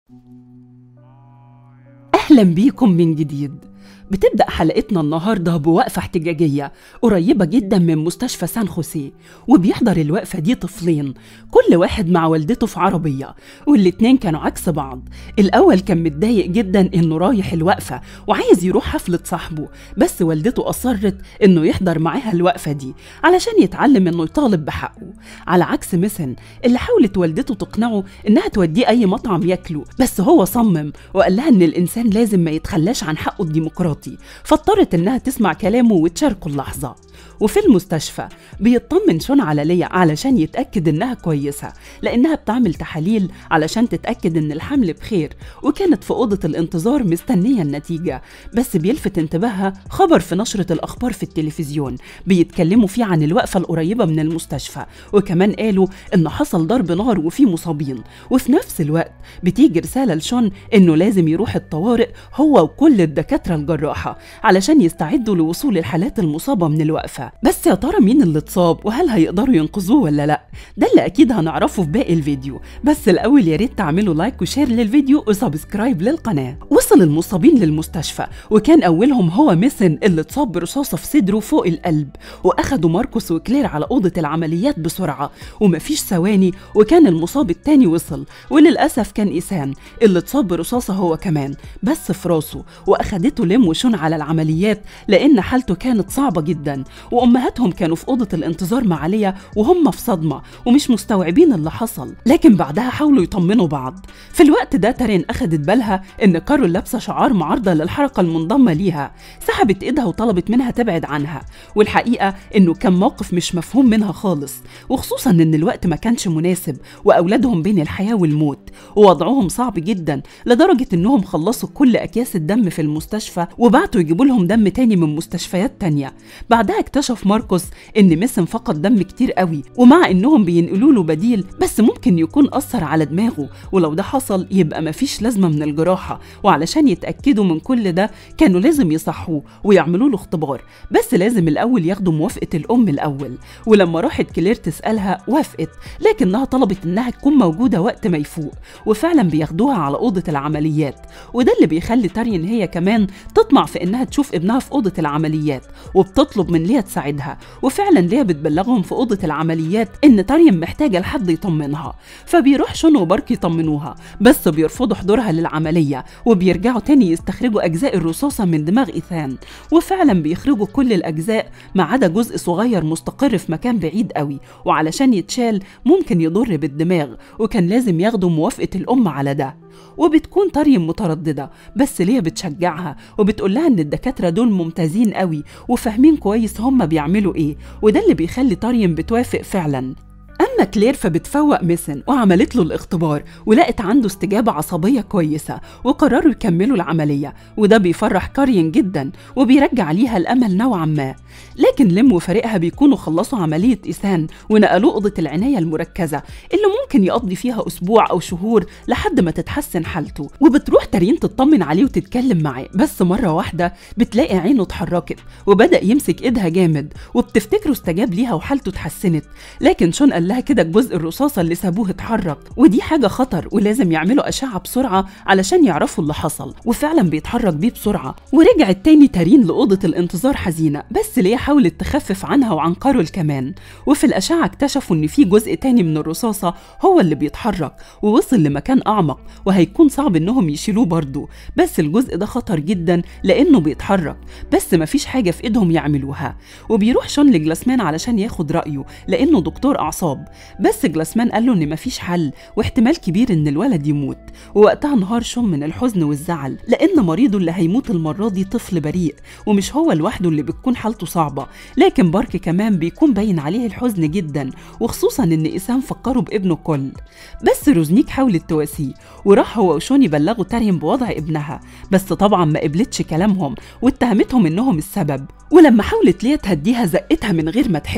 أهلا بيكم من جديد بتبدأ حلقتنا النهاردة بوقفة احتجاجية قريبة جدا من مستشفى سان خوسيه وبيحضر الوقفة دي طفلين كل واحد مع والدته في عربية والاتنين كانوا عكس بعض الأول كان متضايق جدا إنه رايح الوقفة وعايز يروح حفلة صاحبه بس والدته أصرت إنه يحضر معاها الوقفة دي علشان يتعلم إنه يطالب بحقه على عكس مسن اللي حاولت والدته تقنعه إنها توديه أي مطعم ياكله بس هو صمم وقال لها إن الإنسان لازم ما يتخلاش عن حقه الديمقراطي فاضطرت إنها تسمع كلامه وتشاركه اللحظة وفي المستشفى بيطمن شون على ليا علشان يتأكد إنها كويسة لأنها بتعمل تحاليل علشان تتأكد إن الحمل بخير وكانت في أوضة الانتظار مستنية النتيجة بس بيلفت انتباهها خبر في نشرة الأخبار في التلفزيون بيتكلموا فيه عن الوقفة القريبة من المستشفى وكمان قالوا إن حصل ضرب نار وفي مصابين وفي نفس الوقت بتيجي رسالة لشون إنه لازم يروح الطوارئ هو وكل الدكاترة الجراحة علشان يستعدوا لوصول الحالات المصابة من الوقفة بس يا ترى مين اللي اتصاب وهل هيقدروا ينقذوه ولا لا ده اللي اكيد هنعرفه في باقي الفيديو بس الاول يا ريت تعملوا لايك وشير للفيديو وسبسكرايب للقناه وصل المصابين للمستشفى وكان اولهم هو ميسن اللي اتصاب برصاصه في صدره فوق القلب واخدوا ماركوس وكلير على اوضه العمليات بسرعه ومفيش ثواني وكان المصاب التاني وصل وللاسف كان ايسان اللي اتصاب برصاصه هو كمان بس في راسه واخدته لم وشون على العمليات لان حالته كانت صعبه جدا وامهاتهم كانوا في اوضه الانتظار مع ليا وهم في صدمه ومش مستوعبين اللي حصل لكن بعدها حاولوا يطمنوا بعض في الوقت ده تارين اخدت بالها ان كارول لابسه شعار معارضه للحركه المنضمه ليها سحبت ايدها وطلبت منها تبعد عنها والحقيقه انه كان موقف مش مفهوم منها خالص وخصوصا ان الوقت ما كانش مناسب واولادهم بين الحياه والموت ووضعهم صعب جدا لدرجه انهم خلصوا كل اكياس الدم في المستشفى وبعتوا يجيبوا لهم دم تاني من مستشفيات تانية بعدها اكتشف ماركوس ان ميسن فقد دم كتير قوي ومع انهم بينقلوا له بديل بس ممكن يكون اثر على دماغه ولو ده حصل يبقى مفيش لازمه من الجراحه وعلشان يتاكدوا من كل ده كانوا لازم يصحوه ويعملوا له اختبار بس لازم الاول ياخدوا موافقه الام الاول ولما راحت كلير تسالها وافقت لكنها طلبت انها تكون موجوده وقت ما يفوق وفعلا بياخدوها على اوضه العمليات وده اللي بيخلي تارين هي كمان تطمع في انها تشوف ابنها في اوضه العمليات وبتطلب من ليا تساعدها وفعلا ليا بتبلغهم في اوضه العمليات ان تارين محتاجه لحد يطمنها فبيروح شون وبارك يطمنوها بس بيرفضوا حضورها للعمليه وبيرجعوا تاني يستخرجوا اجزاء الرصاصه من دماغ ايثان وفعلا بيخرجوا كل الاجزاء ما عدا جزء صغير مستقر في مكان بعيد قوي وعلشان يتشال ممكن يضر بالدماغ وكان لازم ياخدوا موافقه الام على ده وبتكون طريم متردده بس ليا بتشجعها وبتقول لها ان الدكاتره دول ممتازين قوي وفاهمين كويس هم بيعملوا ايه وده اللي بيخلي طريم بتوافق فعلا أما كلير فبتفوق ميسن وعملت له الاختبار ولقت عنده استجابة عصبية كويسة وقرروا يكملوا العملية وده بيفرح كارين جدا وبيرجع ليها الأمل نوعا ما لكن لم وفريقها بيكونوا خلصوا عملية إيسان ونقلوه أوضة العناية المركزة اللي ممكن يقضي فيها أسبوع أو شهور لحد ما تتحسن حالته وبتروح تارين تطمن عليه وتتكلم معاه بس مرة واحدة بتلاقي عينه اتحركت وبدأ يمسك إيدها جامد وبتفتكره استجاب ليها وحالته اتحسنت لكن شون قال لها كده الجزء الرصاصة اللي سابوه اتحرك ودي حاجة خطر ولازم يعملوا أشعة بسرعة علشان يعرفوا اللي حصل وفعلا بيتحرك بيه بسرعة ورجعت تاني تارين لأوضة الانتظار حزينة بس ليا حاولت تخفف عنها وعن كارول كمان وفي الأشعة اكتشفوا إن في جزء تاني من الرصاصة هو اللي بيتحرك ووصل لمكان أعمق وهيكون صعب إنهم يشيلوه برضه بس الجزء ده خطر جدا لأنه بيتحرك بس مفيش حاجة في إيدهم يعملوها وبيروح شون لجلاسمان علشان ياخد رأيه لأنه دكتور أعصاب بس جلاسمان قال له إن مفيش حل واحتمال كبير إن الولد يموت ووقتها انهار شون من الحزن والزعل لأن مريضه اللي هيموت المرة دي طفل بريء ومش هو لوحده اللي بتكون حالته صعبة لكن بارك كمان بيكون باين عليه الحزن جدا وخصوصا إن إيسان فكروا بابنه كل بس روزنيك حاولت تواسيه وراح هو وشون يبلغوا تاريم بوضع ابنها بس طبعا ما قبلتش كلامهم واتهمتهم إنهم السبب ولما حاولت ليا تهديها زقتها من غير ما تحس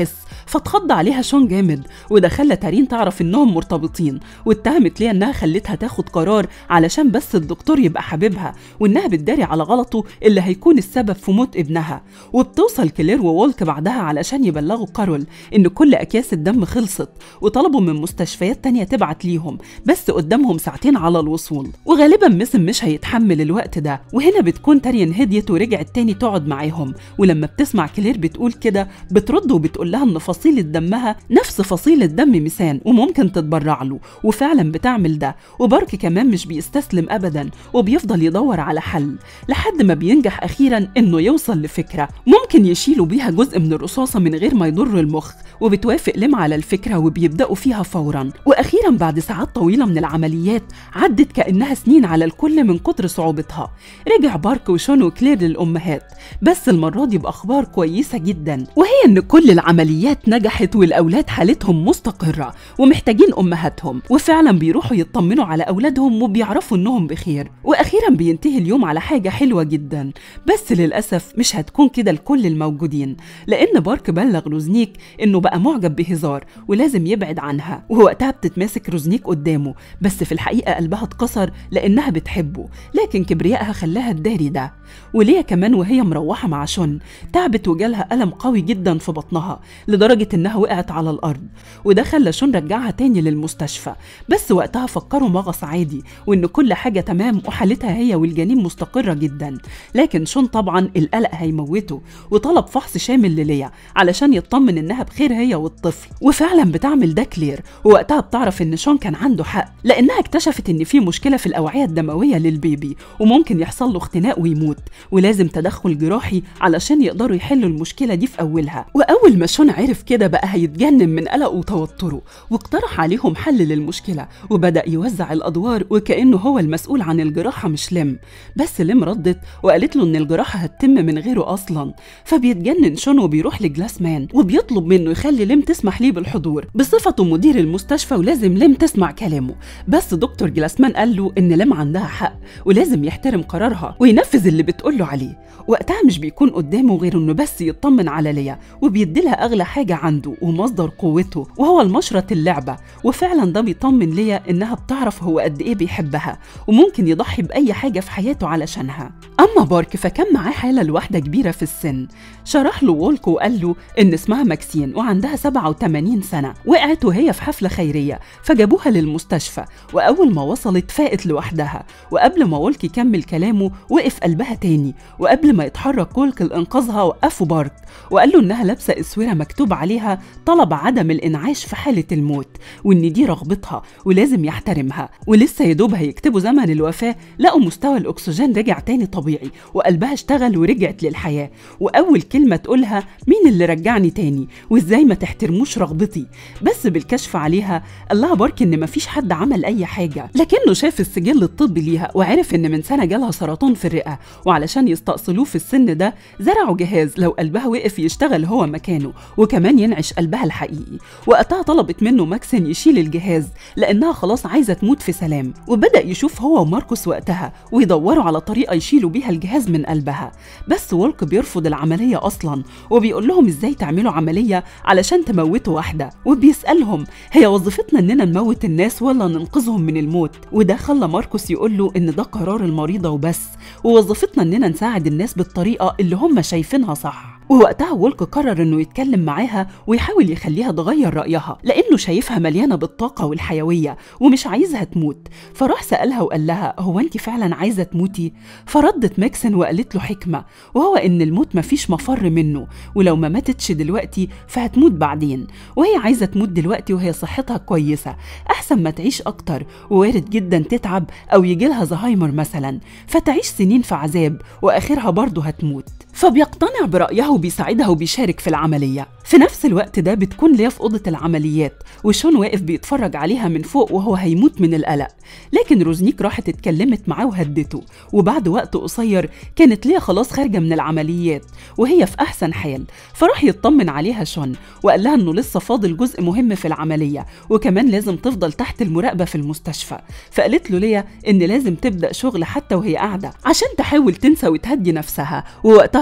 فاتخض عليها شون جامد وده خلى تارين تعرف انهم مرتبطين واتهمت ليا انها خلتها تاخد قرار علشان بس الدكتور يبقى حبيبها وانها بتداري على غلطه اللي هيكون السبب في موت ابنها وبتوصل كلير وولك بعدها علشان يبلغوا كارول ان كل اكياس الدم خلصت وطلبوا من مستشفيات تانية تبعت ليهم بس قدامهم ساعتين على الوصول وغالبا مسم مش هيتحمل الوقت ده وهنا بتكون تارين هديت ورجعت تاني تقعد معاهم ولما بتسمع كلير بتقول كده بترد وبتقول لها ان فصيلة دمها نفس فصيلة دم ميسان وممكن تتبرع له وفعلا بتعمل ده وبارك كمان مش بيستسلم ابدا وبيفضل يدور على حل لحد ما بينجح اخيرا انه يوصل لفكرة ممكن يشيلوا بيها جزء من الرصاصة من غير ما يضر المخ وبتوافق لم على الفكرة وبيبدأوا فيها فورا وأخيرا بعد ساعات طويلة من العمليات عدت كأنها سنين على الكل من كتر صعوبتها رجع بارك وشون وكلير للأمهات بس المرة دي بأخبار كويسة جدا وهي إن كل العمليات نجحت والأولاد حالتهم مستقرة ومحتاجين أمهاتهم وفعلا بيروحوا يطمنوا على أولادهم وبيعرفوا إنهم بخير وأخيرا بينتهي اليوم على حاجة حلوة جدا بس للأسف مش هتكون كده لكل الموجودين لأن بارك بلغ روزنيك إنه بقى معجب بهزار ولازم يبعد عنها ووقتها بتتماسك روزنيك قدامه بس في الحقيقة قلبها اتكسر لأنها بتحبه لكن كبريائها خلاها تداري ده وليا كمان وهي مروحة مع شون تعبت وجالها ألم قوي جدا في بطنها لدرجة إنها وقعت على الأرض وده خلى شون رجعها تاني للمستشفى بس وقتها فكروا مغص عادي وإن كل حاجة تمام وحالتها هي والجنين مستقرة جدا لكن شون طبعا القلق هيموته وطلب فحص شامل لليا علشان يطمن إنها بخير هي والطفل وفعلا بتعمل ده كلير ووقتها بتعرف إن شون كان عنده حق لأنها اكتشفت إن في مشكلة في الأوعية الدموية للبيبي وممكن يحصل له اختناق ويموت ولازم تدخل جراحي علشان يقدروا يحلوا المشكلة دي في أولها وأول ما شون عرف كده بقى هيتجنن من قلقه وتوتره واقترح عليهم حل للمشكلة وبدأ يوزع الأدوار وكأنه هو المسؤول عن الجراحة مش لم بس لم ردت وقالت له إن الجراحة هتتم من غيره أصلا فبيتجنن شون وبيروح لجلاس مان وبيطلب منه يخلي لم تسمح ليه بالحضور بصفته مدير المستشفى ولازم لم تسمع كلامه بس دكتور جلاسمان قال له إن لم عندها حق ولازم يحترم قرارها وينفذ اللي بتقوله عليه وقتها مش بيكون قدامه غير إنه بس يطمن على ليا وبيديلها أغلى حاجة عنده ومصدر قوته وهو المشرط اللعبة وفعلا ده بيطمن ليا إنها بتعرف هو قد إيه بيحبها وممكن يضحي بأي حاجة في حياته علشانها أما بارك فكان معاه حالة لواحدة كبيرة في السن شرح له وولك وقال له إن اسمها ماكسين وعندها 87 سنة وقعت وهي في حفلة خيرية فجابوها للمستشفى وأول ما وصلت فاقت لوحدها وقبل ما وولك يكمل كلامه وقف قلبها تاني وقبل ما يتحرك وولك لإنقاذها وقفوا بارك وقال له إنها لابسة أسورة مكتوب عليها طلب عدم الإنعاش في حالة الموت وإن دي رغبتها ولازم يحترمها ولسه يدوب هيكتبوا زمن الوفاة لقوا مستوى الأكسجين رجع تاني طبيعي وقلبها اشتغل ورجعت للحياة وأول كلمة تقولها مين اللي رجعني تاني وإزاي ما تحترموش رغبتي بس بالكشف عليها قال لها بارك إن مفيش حد عمل أي حاجة لكنه شاف السجل الطبي ليها وعرف إن من سنة جالها سرطان في الرئة وعلشان يستأصلوه في السن ده زرعوا جهاز لو قلبها وقف يشتغل هو مكانه وكمان ينعش قلبها الحقيقي وقتها طلبت منه ماكسن يشيل الجهاز لأنها خلاص عايزة تموت في سلام وبدأ يشوف هو وماركوس وقتها ويدوروا على طريقة يشيلوا بيها الجهاز من قلبها بس وولك بيرفض العملية أصلا وبيقول لهم إزاي تعملوا عملية علشان تموتوا واحدة وبيسألهم هي وظيفتنا إننا نموت الناس ولا ننقذهم من الموت وده خلى ماركوس يقول له إن ده قرار المريضة وبس ووظيفتنا إننا نساعد الناس بالطريقة اللي هم شايفينها صح ووقتها وولك قرر انه يتكلم معاها ويحاول يخليها تغير رايها لانه شايفها مليانه بالطاقه والحيويه ومش عايزها تموت فراح سالها وقال لها هو انت فعلا عايزه تموتي فردت ماكسن وقالت له حكمه وهو ان الموت مفيش مفر منه ولو ما ماتتش دلوقتي فهتموت بعدين وهي عايزه تموت دلوقتي وهي صحتها كويسه احسن ما تعيش اكتر ووارد جدا تتعب او يجيلها زهايمر مثلا فتعيش سنين في عذاب واخرها برضه هتموت فبيقتنع برأيها وبيساعدها وبيشارك في العملية في نفس الوقت ده بتكون ليا في أوضة العمليات وشون واقف بيتفرج عليها من فوق وهو هيموت من القلق لكن روزنيك راحت اتكلمت معاه وهدته وبعد وقت قصير كانت ليا خلاص خارجة من العمليات وهي في أحسن حال فراح يطمن عليها شون وقال لها إنه لسه فاضل جزء مهم في العملية وكمان لازم تفضل تحت المراقبة في المستشفى فقالت له ليا إن لازم تبدأ شغل حتى وهي قاعدة عشان تحاول تنسى وتهدي نفسها ووقتها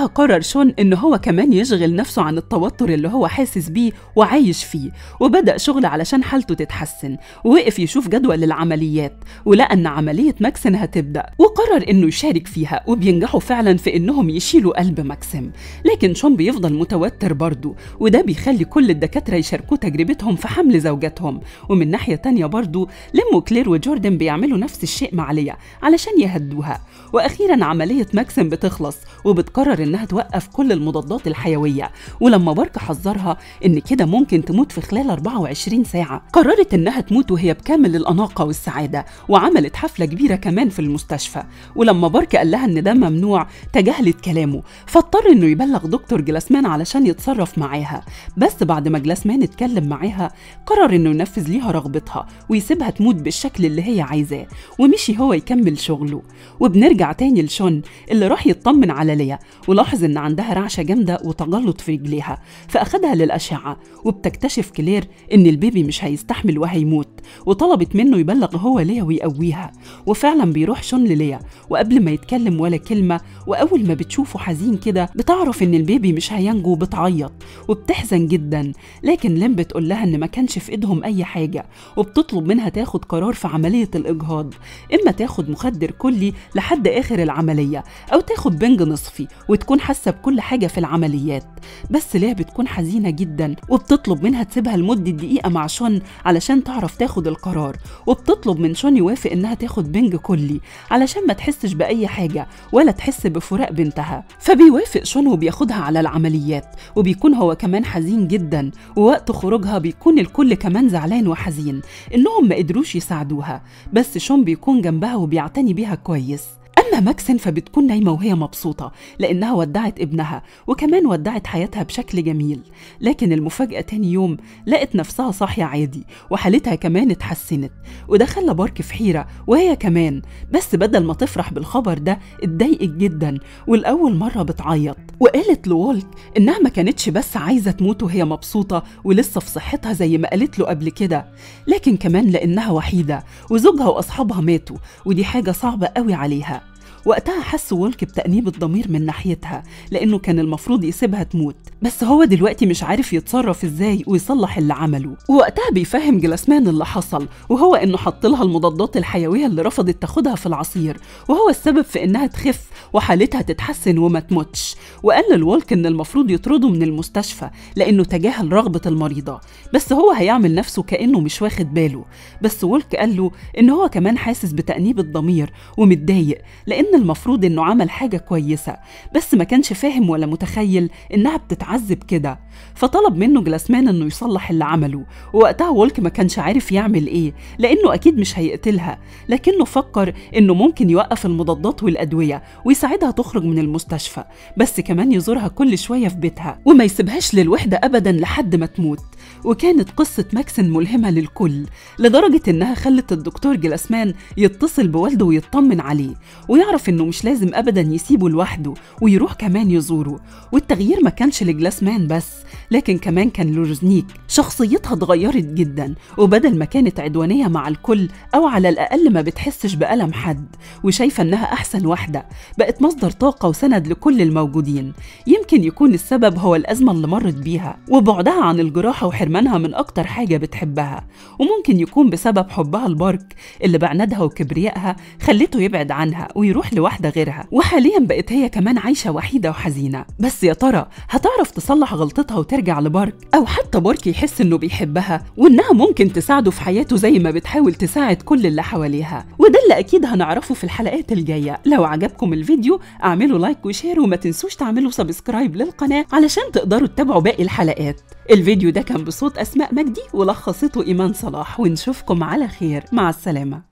قرر شون إن هو كمان يشغل نفسه عن التوتر اللي هو حاسس بيه وعايش فيه وبدأ شغل علشان حالته تتحسن ووقف يشوف جدول العمليات ولقى إن عملية ماكسن هتبدأ وقرر إنه يشارك فيها وبينجحوا فعلا في إنهم يشيلوا قلب ماكسم لكن شون بيفضل متوتر برضه وده بيخلي كل الدكاترة يشاركوا تجربتهم في حمل زوجاتهم ومن ناحية تانية برضه لم وكلير وجوردن بيعملوا نفس الشيء مع ليا علشان يهدوها وأخيرا عملية ماكسم بتخلص وبتقرر إنها توقف كل المضادات الحيوية ولما بارك حذرها إن كده ممكن تموت في خلال 24 ساعة قررت إنها تموت وهي بكامل الأناقة والسعادة وعملت حفلة كبيرة كمان في المستشفى ولما بارك قال لها إن ده ممنوع تجاهلت كلامه فاضطر إنه يبلغ دكتور جلاسمان علشان يتصرف معاها بس بعد ما جلاسمان اتكلم معاها قرر إنه ينفذ ليها رغبتها ويسيبها تموت بالشكل اللي هي عايزاه ومشي هو يكمل شغله وبنرجع تاني لشون اللي راح يطمن على ليا ولاحظ إن عندها رعشة جامدة وتجلط في رجليها فأخدها للأشعة وبتكتشف كلير إن البيبي مش هيستحمل وهيموت وطلبت منه يبلغ هو ليا ويقويها وفعلا بيروح شون لليا وقبل ما يتكلم ولا كلمة وأول ما بتشوفه حزين كده بتعرف إن البيبي مش هينجو وبتعيط وبتحزن جدا لكن لم بتقول لها إن ما كانش في إيدهم أي حاجة وبتطلب منها تاخد قرار في عملية الإجهاض إما تاخد مخدر كلي لحد آخر العملية أو تاخد بنج نصفي وتكون حاسة بكل حاجة في العمليات بس ليا بتكون حزينة جدا وبتطلب منها تسيبها لمدة دقيقة مع شون علشان تعرف تاخد القرار وبتطلب من شون يوافق إنها تاخد بنج كلي علشان ما تحسش بأي حاجة ولا تحس بفراق بنتها فبيوافق شون وبياخدها على العمليات وبيكون هو كمان حزين جدا ووقت خروجها بيكون الكل كمان زعلان وحزين إنهم ما قدروش يساعدوها بس شون بيكون جنبها وبيعتني بيها كويس أما ماكسن فبتكون نايمة وهي مبسوطة لأنها ودعت ابنها وكمان ودعت حياتها بشكل جميل لكن المفاجأة تاني يوم لقت نفسها صاحية عادي وحالتها كمان اتحسنت وده خلى بارك في حيرة وهي كمان بس بدل ما تفرح بالخبر ده اتضايقت جدا والأول مرة بتعيط وقالت لوولك إنها ما كانتش بس عايزة تموت وهي مبسوطة ولسه في صحتها زي ما قالت له قبل كده لكن كمان لأنها وحيدة وزوجها وأصحابها ماتوا ودي حاجة صعبة قوي عليها وقتها حس وولك بتأنيب الضمير من ناحيتها لأنه كان المفروض يسيبها تموت بس هو دلوقتي مش عارف يتصرف ازاي ويصلح اللي عمله ووقتها بيفهم جلاسمان اللي حصل وهو انه حط لها المضادات الحيويه اللي رفضت تاخدها في العصير وهو السبب في انها تخف وحالتها تتحسن وما تموتش وقال لولك ان المفروض يطرده من المستشفى لانه تجاهل رغبه المريضه بس هو هيعمل نفسه كانه مش واخد باله بس وولك قال له ان هو كمان حاسس بتأنيب الضمير ومتضايق لان المفروض انه عمل حاجه كويسه بس ما كانش فاهم ولا متخيل انها بتتعذب كده فطلب منه جلاسمان انه يصلح اللي عمله ووقتها وولك ما كانش عارف يعمل ايه لانه اكيد مش هيقتلها لكنه فكر انه ممكن يوقف المضادات والادويه ويساعدها تخرج من المستشفى بس كمان يزورها كل شويه في بيتها وما يسيبهاش للوحده ابدا لحد ما تموت وكانت قصة ماكسن ملهمة للكل لدرجة إنها خلت الدكتور جلاسمان يتصل بوالده ويطمن عليه ويعرف إنه مش لازم أبدا يسيبه لوحده ويروح كمان يزوره والتغيير ما كانش لجلاسمان بس لكن كمان كان لروزنيك شخصيتها اتغيرت جدا وبدل ما كانت عدوانية مع الكل أو على الأقل ما بتحسش بألم حد وشايفة إنها أحسن واحدة بقت مصدر طاقة وسند لكل الموجودين يمكن يكون السبب هو الأزمة اللي مرت بيها وبعدها عن الجراحة وحرمانها من أكتر حاجة بتحبها وممكن يكون بسبب حبها لبارك اللي بعنادها وكبريائها خلته يبعد عنها ويروح لواحدة غيرها وحاليا بقت هي كمان عايشة وحيدة وحزينة بس يا ترى هتعرف تصلح غلطتها وترجع لبارك أو حتى بارك يحس إنه بيحبها وإنها ممكن تساعده في حياته زي ما بتحاول تساعد كل اللي حواليها وده اللي أكيد هنعرفه في الحلقات الجاية لو عجبكم الفيديو اعملوا لايك وشير وما تنسوش تعملوا سبسكرايب للقناة علشان تقدروا تتابعوا باقي الحلقات الفيديو ده كان بصوت أسماء مجدي ولخصته إيمان صلاح ونشوفكم على خير مع السلامة